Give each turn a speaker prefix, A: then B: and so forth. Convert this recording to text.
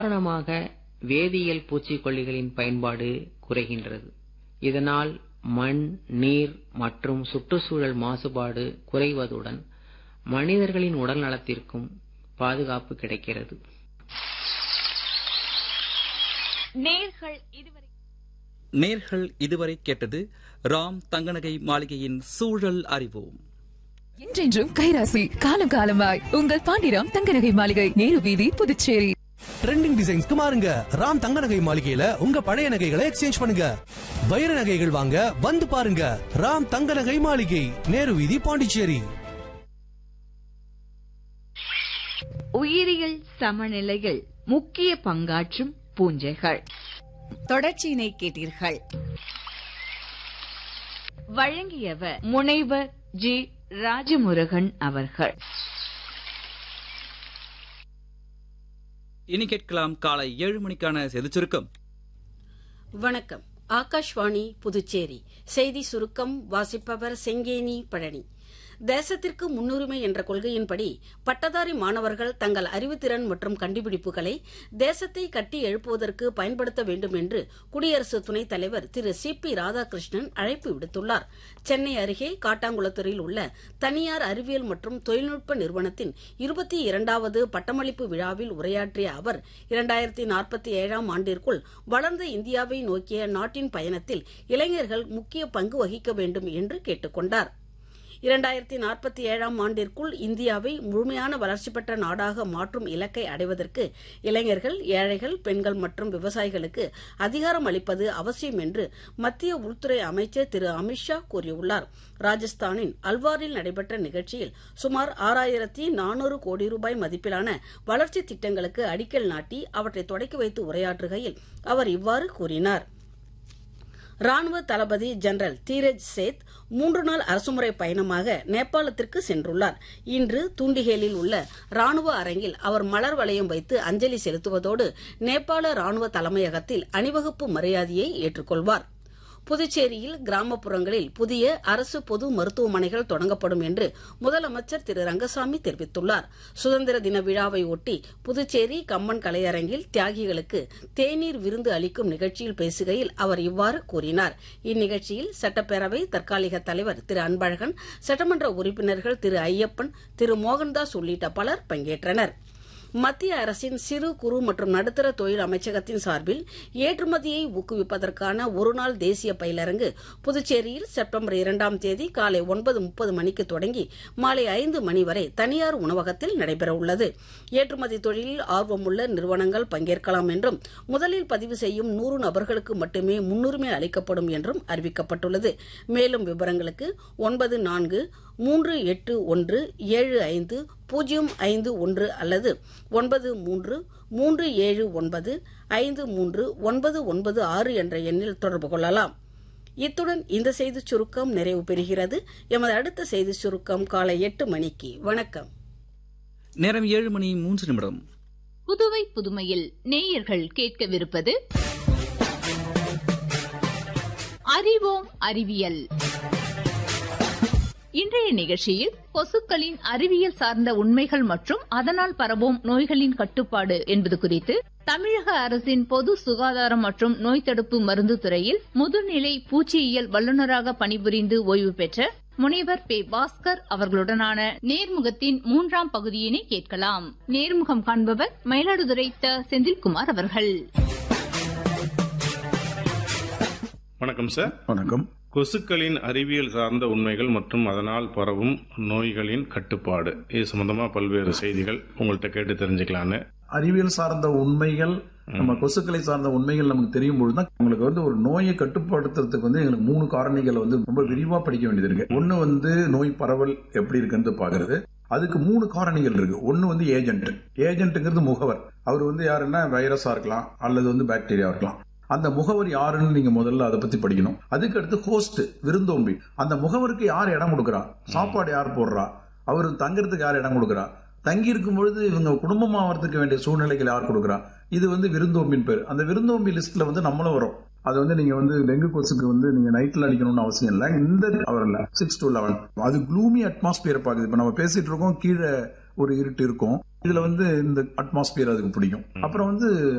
A: காரணமாக வேதியியல் பூச்சிக்கொல்லிகளின் பயன்பாடு குறைகின்றது இதனால் மண் நீர் மற்றும் சுற்றுச்சூழல் மாசுபாடு குறைவதுடன் மனிதர்களின் உடல் நலத்திற்கும் பாதுகாப்பு கிடைக்கிறது
B: நேர்கள் இதுவரை
C: நேர்கள் இதுவரை கேட்டது ராம் தங்கநகை மாளிகையின் சூழல் அறிவோம்
D: என்றென்றும் கைராசி காலம் காலமாய் உங்கள் பாண்டிராம் தங்கநகை மாளிகை நேரு வீதி புதுச்சேரி
E: ட்ரெண்டிங் டிசைன்ஸ்க்கு மாறுங்க ராம் தங்க நகை மாளிகையில உங்க பழைய நகைகளை எக்ஸ்சேஞ்ச் பண்ணுங்க வைர நகைகள் வாங்க வந்து பாருங்க ராம் தங்க நகை மாளிகை நேரு வீதி பாண்டிச்சேரி
B: உயிரியல் சமநிலையில் முக்கிய பங்காற்றும் பூஞ்சைகள் தொடர்ச்சியினை கேட்டீர்கள் வழங்கியவர் முனைவர் ஜி ராஜமுருகன் அவர்கள்
C: இனி கேட்கலாம் காலை ஏழு மணிக்கான செய்திச் சுருக்கம்
F: வணக்கம் ஆகாஷ்வாணி புதுச்சேரி செய்தி சுருக்கம் வாசிப்பவர் செங்கேனி பழனி தேசத்திற்கு முன்னுரிமை என்ற கொள்கையின்படி பட்டதாரி மாணவர்கள் தங்கள் அறிவுத்திறன் மற்றும் கண்டுபிடிப்புகளை தேசத்தை கட்டி எழுப்புவதற்கு பயன்படுத்த வேண்டும் என்று குடியரசு துணைத் தலைவர் திரு சி பி ராதாகிருஷ்ணன் அழைப்பு விடுத்துள்ளார் சென்னை அருகே காட்டாங்குளத்தூரில் உள்ள தனியார் அறிவியல் மற்றும் தொழில்நுட்ப நிறுவனத்தின் இருபத்தி இரண்டாவது பட்டமளிப்பு விழாவில் உரையாற்றிய அவர் இரண்டாயிரத்தி நாற்பத்தி ஏழாம் ஆண்டிற்குள் வளர்ந்த இந்தியாவை நோக்கிய நாட்டின் பயணத்தில் இளைஞர்கள் முக்கிய பங்கு வகிக்க வேண்டும் என்று கேட்டுக் கொண்டார் இரண்டாயிரத்தி நாற்பத்தி ஏழாம் ஆண்டிற்குள் இந்தியாவை முழுமையான வளர்ச்சி பெற்ற நாடாக மாற்றும் இலக்கை அடைவதற்கு இளைஞர்கள் ஏழைகள் பெண்கள் மற்றும் விவசாயிகளுக்கு அதிகாரம் அளிப்பது அவசியம் என்று மத்திய உள்துறை அமைச்சர் திரு அமித்ஷா கூறியுள்ளார் ராஜஸ்தானின் அல்வாரில் நடைபெற்ற நிகழ்ச்சியில் சுமார் ஆறாயிரத்தி நானூறு கோடி ரூபாய் மதிப்பிலான வளர்ச்சி திட்டங்களுக்கு அடிக்கல் நாட்டி அவற்றை தொடக்கி வைத்து உரையாற்றுகையில் அவர் இவ்வாறு கூறினார் ராணுவ தளபதி ஜெனரல் தீரஜ் சேத் மூன்று நாள் அரசுமுறை பயணமாக நேபாளத்திற்கு சென்றுள்ளார் இன்று துண்டிகேலில் உள்ள ராணுவ அரங்கில் அவர் மலர் வளையம் வைத்து அஞ்சலி செலுத்துவதோடு நேபாள ராணுவ தலைமையகத்தில் அணிவகுப்பு மரியாதையை ஏற்றுக்கொள்வார் புதுச்சேரியில் கிராமப்புறங்களில் புதிய அரசு பொது மருத்துவமனைகள் தொடங்கப்படும் என்று முதலமைச்சர் திரு ரங்கசாமி தெரிவித்துள்ளார் சுதந்திர தின விழாவை ஒட்டி புதுச்சேரி கம்மன் கலையரங்கில் தியாகிகளுக்கு தேநீர் விருந்து அளிக்கும் நிகழ்ச்சியில் பேசுகையில் அவர் இவ்வாறு கூறினார் இந்நிகழ்ச்சியில் சட்டப்பேரவை தற்காலிக தலைவர் திரு அன்பழகன் சட்டமன்ற உறுப்பினர்கள் திரு ஐயப்பன் திரு மோகன்தாஸ் உள்ளிட்ட பலர் பங்கேற்றனர் மத்திய அரசின் சிறு குறு மற்றும் நடுத்தர தொழில் அமைச்சகத்தின் சார்பில் ஏற்றுமதியை ஊக்குவிப்பதற்கான ஒருநாள் தேசிய பயிலரங்கு புதுச்சேரியில் செப்டம்பர் இரண்டாம் தேதி காலை ஒன்பது முப்பது மணிக்கு தொடங்கி மாலை ஐந்து மணி வரை தனியார் உணவகத்தில் நடைபெறவுள்ளது ஏற்றுமதி தொழிலில் ஆர்வமுள்ள நிறுவனங்கள் பங்கேற்கலாம் என்றும் முதலில் பதிவு செய்யும் நூறு நபர்களுக்கு மட்டுமே முன்னுரிமை அளிக்கப்படும் என்றும் அறிவிக்கப்பட்டுள்ளது மேலும் விவரங்களுக்கு ஒன்பது நான்கு மூன்று எட்டு ஒன்று ஏழு ஐந்து பூஜ்ஜியம் ஐந்து ஒன்று அல்லது ஒன்பது மூன்று மூன்று ஏழு ஒன்பது ஐந்து மூன்று ஒன்பது ஒன்பது ஆறு என்ற எண்ணில் தொடர்பு கொள்ளலாம் இத்துடன் இந்த செய்திச் சுருக்கம் நிறைவு பெறுகிறது எமது அடுத்த செய்திச் சுருக்கம் காலை எட்டு மணிக்கு வணக்கம்
C: நேரம் ஏழு மணி மூன்று நிமிடம்
G: புதுவை புதுமையில் நேயர்கள் கேட்கவிருப்பது அறிவோம் அறிவியல் இன்றைய நிகழ்ச்சியில் கொசுக்களின் அறிவியல் சார்ந்த உண்மைகள் மற்றும் அதனால் பரவும் நோய்களின் கட்டுப்பாடு என்பது குறித்து தமிழக அரசின் பொது சுகாதாரம் மற்றும் நோய் தடுப்பு மருந்து துறையில் முதுநிலை பூச்சியியல் வல்லுநராக பணிபுரிந்து ஓய்வு பெற்ற முனைவர் பே பாஸ்கர் அவர்களுடனான நேர்முகத்தின் மூன்றாம் பகுதியினை கேட்கலாம் நேர்முகம் காண்பவர் மயிலாடுதுறை த செந்தில்குமார் அவர்கள்
H: வணக்கம் சார்
I: வணக்கம்
H: கொசுக்களின் அறிவியல் சார்ந்த உண்மைகள் மற்றும் அதனால் பரவும் நோய்களின் கட்டுப்பாடு இது சம்பந்தமா பல்வேறு செய்திகள் உங்கள்கிட்ட கேட்டு தெரிஞ்சுக்கலான்னு
I: அறிவியல் சார்ந்த உண்மைகள் நம்ம கொசுக்களை சார்ந்த உண்மைகள் நமக்கு தெரியும் பொழுதுதான் உங்களுக்கு வந்து ஒரு நோயை கட்டுப்படுத்துறதுக்கு வந்து எங்களுக்கு மூணு காரணிகள் வந்து ரொம்ப விரிவா படிக்க வேண்டியது இருக்கு ஒன்னு வந்து நோய் பரவல் எப்படி இருக்குன்னு பாக்குறது அதுக்கு மூணு காரணிகள் இருக்கு ஒன்னு வந்து ஏஜென்ட் ஏஜென்ட்ங்கிறது முகவர் அவர் வந்து யாருன்னா வைரஸா இருக்கலாம் அல்லது வந்து பாக்டீரியா இருக்கலாம் அந்த முகவர் யாருன்னு நீங்க முதல்ல அதை பத்தி படிக்கணும் அதுக்கு அடுத்து ஹோஸ்ட் விருந்தோம்பி அந்த முகவருக்கு யார் இடம் கொடுக்கறா சாப்பாடு யார் போடுறா அவர் தங்கறதுக்கு யார் இடம் கொடுக்கறா தங்கி இருக்கும் பொழுது இவங்க குடும்பமாகறதுக்கு வேண்டிய சூழ்நிலைகள் யார் கொடுக்குறா இது வந்து விருந்தோம்பின் பேர் அந்த விருந்தோம்பி லிஸ்ட்ல வந்து நம்மளும் வரும் அது வந்து நீங்க வந்து டெங்கு கொசுக்கு வந்து நீங்க நைட்ல அடிக்கணும்னு அவசியம் இல்லை இந்த அவர்ல சிக்ஸ் டு லெவன் அது க்ளூமி அட்மாஸ்பியர் பாக்குது இப்ப நம்ம பேசிட்டு இருக்கோம் கீழே ஒரு இருட்டு இருக்கும் இதுல வந்து இந்த அட்மாஸ்பியர் அதுக்கு பிடிக்கும் அப்புறம் வந்து